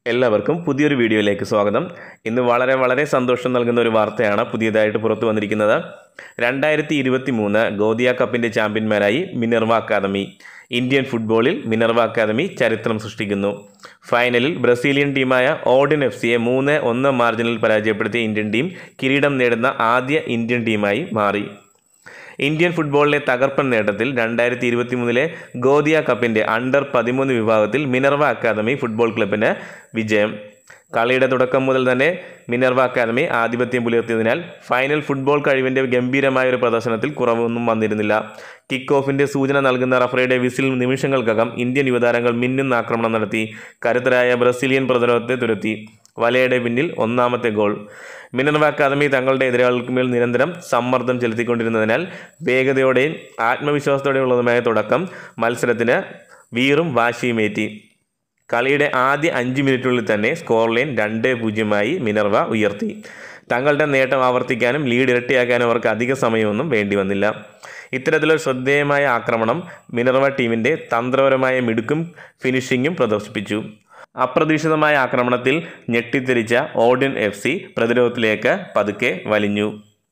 എല്ലാവർക്കും പുതിയൊരു വീഡിയോയിലേക്ക് സ്വാഗതം ഇന്ന് വളരെ വളരെ സന്തോഷം നൽകുന്ന ഒരു വാർത്തയാണ് പുതിയതായിട്ട് പുറത്തു വന്നിരിക്കുന്നത് രണ്ടായിരത്തി ഇരുപത്തി മൂന്ന് ഗോദിയ കപ്പിൻ്റെ ചാമ്പ്യന്മാരായി മിനർവ അക്കാദമി ഇന്ത്യൻ ഫുട്ബോളിൽ മിനർവ അക്കാദമി ചരിത്രം സൃഷ്ടിക്കുന്നു ഫൈനലിൽ ബ്രസീലിയൻ ടീമായ ഓഡിൻ എഫ് സിയെ മൂന്ന് ഒന്ന് മാർജിനിൽ പരാജയപ്പെടുത്തിയ ഇന്ത്യൻ ടീം കിരീടം നേടുന്ന ആദ്യ ഇന്ത്യൻ ടീമായി മാറി ഇന്ത്യൻ ഫുട്ബോളിലെ തകർപ്പൻ നേട്ടത്തിൽ രണ്ടായിരത്തി ഇരുപത്തി മൂന്നിലെ ഗോദിയ കപ്പിൻ്റെ അണ്ടർ പതിമൂന്ന് വിഭാഗത്തിൽ മിനർവ അക്കാദമി ഫുട്ബോൾ ക്ലബിന് വിജയം കളിയുടെ തുടക്കം മുതൽ തന്നെ മിനർവ അക്കാദമി ആധിപത്യം പുലർത്തിയതിനാൽ ഫൈനൽ ഫുട്ബോൾ കഴിവിൻ്റെ ഗംഭീരമായ ഒരു പ്രദർശനത്തിൽ കുറവൊന്നും വന്നിരുന്നില്ല കിക്ക് ഓഫിൻ്റെ സൂചന നൽകുന്ന റഫറിയുടെ വിസിൽ നിമിഷങ്ങൾക്കകം ഇന്ത്യൻ യുവതാരങ്ങൾ മിന്നുന്ന ആക്രമണം നടത്തി കരുത്തരായ ബ്രസീലിയൻ പ്രതിരോധത്തെ തുരത്തി വലയുടെ പിന്നിൽ ഒന്നാമത്തെ ഗോൾ മിനർവ അക്കാദമി തങ്ങളുടെ എതിരാളികൾക്ക് മേൽ നിരന്തരം സമ്മർദ്ദം ചെലുത്തിക്കൊണ്ടിരുന്നതിനാൽ വേഗതയോടെയും ആത്മവിശ്വാസത്തോടെയുള്ളതുമായ തുടക്കം മത്സരത്തിന് വീറും വാശിയുമേറ്റി കളിയുടെ ആദ്യ അഞ്ച് മിനിറ്റുള്ളിൽ തന്നെ സ്കോർ ലൈൻ രണ്ട് പൂജ്യമായി മിനർവ ഉയർത്തി തങ്ങളുടെ നേട്ടം ആവർത്തിക്കാനും ലീഡ് ഇരട്ടിയാക്കാനും അവർക്ക് അധിക സമയമൊന്നും വേണ്ടി വന്നില്ല ഇത്തരത്തിലൊരു ശ്രദ്ധേയമായ ആക്രമണം മിനർവ ടീമിൻ്റെ തന്ത്രപരമായ മിടുക്കും ഫിനിഷിങ്ങും പ്രദർശിപ്പിച്ചു അപ്രതീക്ഷിതമായ ആക്രമണത്തിൽ ഞെട്ടിത്തെറിച്ച ഓഡിയൻ എഫ് സി പ്രതിരോധത്തിലേക്ക് പതുക്കെ വലിഞ്ഞു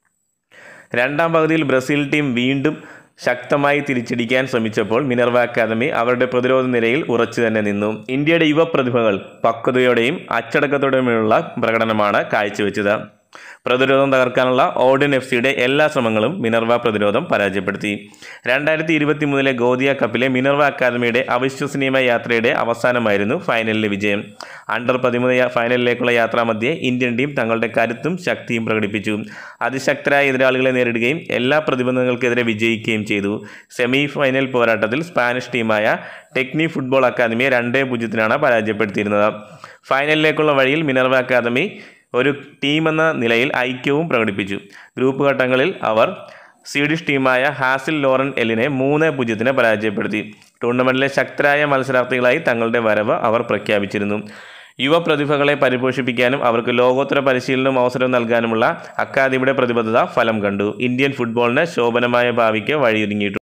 രണ്ടാം പകുതിയിൽ ബ്രസീൽ ടീം വീണ്ടും ശക്തമായി തിരിച്ചടിക്കാൻ ശ്രമിച്ചപ്പോൾ മിനർവ അക്കാദമി അവരുടെ പ്രതിരോധ നിരയിൽ ഉറച്ചു തന്നെ നിന്നു ഇന്ത്യയുടെ യുവ പ്രതിഭകൾ പക്വതയോടെയും അച്ചടക്കത്തോടെയുമുള്ള പ്രകടനമാണ് കാഴ്ചവെച്ചത് പ്രതിരോധം തകർക്കാനുള്ള ഓഡിയൻ എഫ് സിയുടെ എല്ലാ ശ്രമങ്ങളും മിനർവ പ്രതിരോധം പരാജയപ്പെടുത്തി രണ്ടായിരത്തി ഇരുപത്തി മൂന്നിലെ ഗോദിയ കപ്പിലെ മിനർവ അക്കാദമിയുടെ അവിശ്വസനീയമായ യാത്രയുടെ അവസാനമായിരുന്നു ഫൈനലിലെ വിജയം അണ്ടർ പതിമൂന്ന് യാ- ഫൈനലിലേക്കുള്ള യാത്രാമധ്യേ ഇന്ത്യൻ ടീം തങ്ങളുടെ കരുത്തും ശക്തിയും പ്രകടിപ്പിച്ചു അതിശക്തരായ എതിരാളികളെ നേരിടുകയും എല്ലാ പ്രതിബന്ധങ്ങൾക്കെതിരെ വിജയിക്കുകയും ചെയ്തു സെമി ഫൈനൽ പോരാട്ടത്തിൽ സ്പാനിഷ് ടീമായ ടെക്നി ഫുട്ബോൾ അക്കാദമിയെ രണ്ടേ പൂജ്യത്തിനാണ് പരാജയപ്പെടുത്തിയിരുന്നത് ഫൈനലിലേക്കുള്ള വഴിയിൽ മിനർവ അക്കാദമി ഒരു ടീമെന്ന നിലയിൽ ഐക്യവും പ്രകടിപ്പിച്ചു ഗ്രൂപ്പ് ഘട്ടങ്ങളിൽ അവർ സ്വീഡിഷ് ടീമായ ഹാസിൽ ലോറൻ എല്ലിനെ മൂന്ന് പൂജ്യത്തിന് പരാജയപ്പെടുത്തി ടൂർണമെൻറ്റിലെ ശക്തരായ മത്സരാർത്ഥികളായി തങ്ങളുടെ വരവ് അവർ പ്രഖ്യാപിച്ചിരുന്നു യുവ പ്രതിഭകളെ പരിപോഷിപ്പിക്കാനും അവർക്ക് ലോകോത്തര പരിശീലനവും അവസരവും നൽകാനുമുള്ള അക്കാദമിയുടെ പ്രതിബദ്ധത ഫലം കണ്ടു ഇന്ത്യൻ ഫുട്ബോളിന് ശോഭനമായ ഭാവിക്ക് വഴിയൊരുങ്ങിയിട്ടുണ്ട്